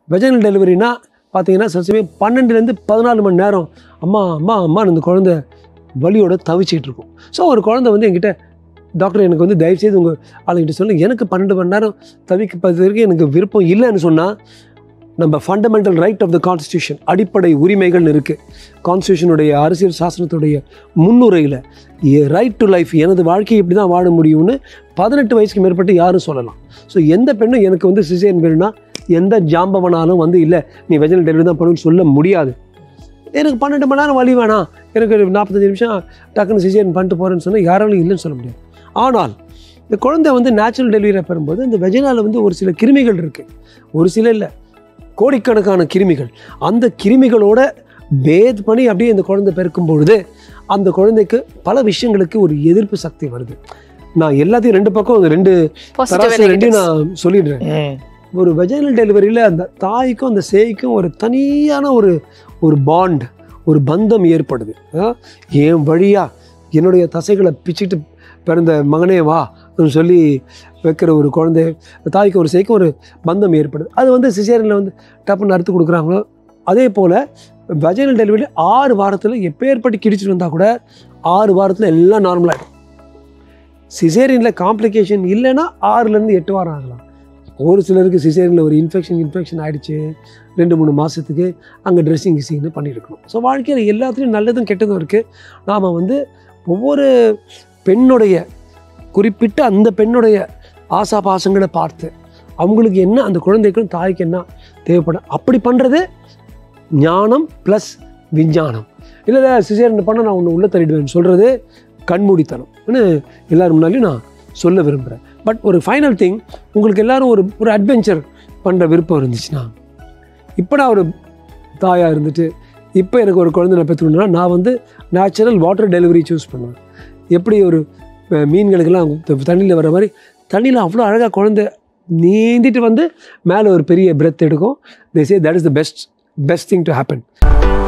Vaginal டெலிவரினா பார்த்தீங்கன்னா சில சமயம் பன்னெண்டுலேருந்து பதினாலு மணி நேரம் அம்மா அம்மா அம்மான்னு இந்த குழந்தை வலியோட தவிச்சிட்டு இருக்கும் ஸோ ஒரு குழந்தை வந்து என்கிட்ட டாக்டர் எனக்கு வந்து தயவுசெய்து உங்கள் ஆளுங்கிட்ட சொல்லுங்க எனக்கு பன்னெண்டு மணி நேரம் தவிக்கிறதுக்கு எனக்கு விருப்பம் இல்லைன்னு சொன்னால் நம்ம fundamental right of the constitution அடிப்படை உரிமைகள்னு இருக்குது கான்ஸ்டியூஷனுடைய அரசியல் சாசனத்துடைய முன்னுரையில் ரைட் டு லைஃப் எனது வாழ்க்கையை இப்படி தான் வாழ முடியும்னு பதினெட்டு வயசுக்கு மேற்பட்டு யாரும் சொல்லலாம் ஸோ எந்த பெண்ணும் எனக்கு வந்து சிசேரியன் வேணும்னா எந்த ஜாம்பவனாலும் வந்து இல்லை நீ வெஜனல் டெலிவரி தான் பண்ணணும்னு சொல்ல முடியாது எனக்கு பன்னெண்டு மணி நேரம் வலி வேணாம் எனக்கு ஒரு நாற்பத்தஞ்சு நிமிஷம் டக்குன்னு சிசேரியன் பண்ணிட்டு போகிறேன்னு சொன்னால் யாராலும் இல்லைன்னு சொல்ல முடியாது ஆனால் இந்த குழந்தை வந்து நேச்சுரல் டெலிவரியை பெறும்போது இந்த வெஜினால வந்து ஒரு சில கிருமிகள் இருக்குது ஒரு சில இல்லை கோடிக்கணக்கான கிருமிகள் அந்த கிருமிகளோட பேத் பண்ணி அப்படியே இந்த குழந்தை பிறக்கும் பொழுது அந்த குழந்தைக்கு பல விஷயங்களுக்கு ஒரு எதிர்ப்பு சக்தி வருது நான் எல்லாத்தையும் ரெண்டு பக்கம் அந்த ரெண்டு பாசிட்டிவ் தராசு ரெண்டையும் நான் சொல்லிடுறேன் ஒரு வெஜைனல் டெலிவரியில் அந்த தாய்க்கும் அந்த சேய்க்கும் ஒரு தனியான ஒரு ஒரு பாண்ட் ஒரு பந்தம் ஏற்படுது ஆ? என் வழியா என்னுடைய தசைகளை பிச்சுட்டு பிறந்த மகனே வா அப்படின்னு சொல்லி வைக்கிற ஒரு குழந்தை தாய்க்கு ஒரு சேய்க்கும் ஒரு பந்தம் ஏற்படுது அது வந்து சிசேரியனில் வந்து டப்புன்னு அறுத்து கொடுக்குறாங்களோ அதே போல் வெஜைனல் டெலிவரி ஆறு வாரத்தில் எப்பேற்பட்டு கிடிச்சிட்டு வந்தால் கூட ஆறு வாரத்தில் எல்லாம் நார்மலாகிடும் சிசேரியனில் காம்ப்ளிகேஷன் இல்லைன்னா ஆறுலேருந்து எட்டு வாரம் ஆகலாம் ஒரு சிலருக்கு சிசேரியனில் ஒரு இன்ஃபெக்ஷன் இன்ஃபெக்ஷன் ஆயிடுச்சு ரெண்டு மூணு மாதத்துக்கு அங்கே ட்ரெஸ்ஸிங் கிசிங்னு பண்ணியிருக்கணும் ஸோ வாழ்க்கையில் எல்லாத்துலேயும் நல்லதும் கெட்டதும் இருக்குது நாம் வந்து ஒவ்வொரு பெண்ணுடைய குறிப்பிட்ட அந்த பெண்ணுடைய ஆசாபாசங்களை பார்த்து அவங்களுக்கு என்ன அந்த குழந்தைக்கும் தாய்க்கு என்ன தேவைப்படும் அப்படி பண்ணுறது ஞானம் ப்ளஸ் விஞ்ஞானம் இல்லை இல்லை சிசேரியன் பண்ண நான் உன்னை உள்ளே தள்ளிடுவேன்னு சொல்கிறது கண்மூடித்தனம்னு எல்லாரும் முன்னாலையும் நான் சொல்ல விரும்புகிறேன் பட் ஒரு ஃபைனல் திங் உங்களுக்கு எல்லாரும் ஒரு ஒரு அட்வென்ச்சர் பண்ணுற விருப்பம் இருந்துச்சுன்னா இப்போ நான் ஒரு தாயாக இருந்துட்டு இப்போ எனக்கு ஒரு குழந்தை நான் பெற்றுக்கணும்னா நான் வந்து நேச்சுரல் வாட்டர் டெலிவரி சூஸ் பண்ணுவேன் எப்படி ஒரு அஹ், மீன்களுக்கெல்லாம் தண்ணியில் வர மாதிரி தண்ணியில் அவ்வளோ அழகாக குழந்தை நீந்திட்டு வந்து மேலே ஒரு பெரிய பிரெத் எடுக்கும் they say that is the best best thing to happen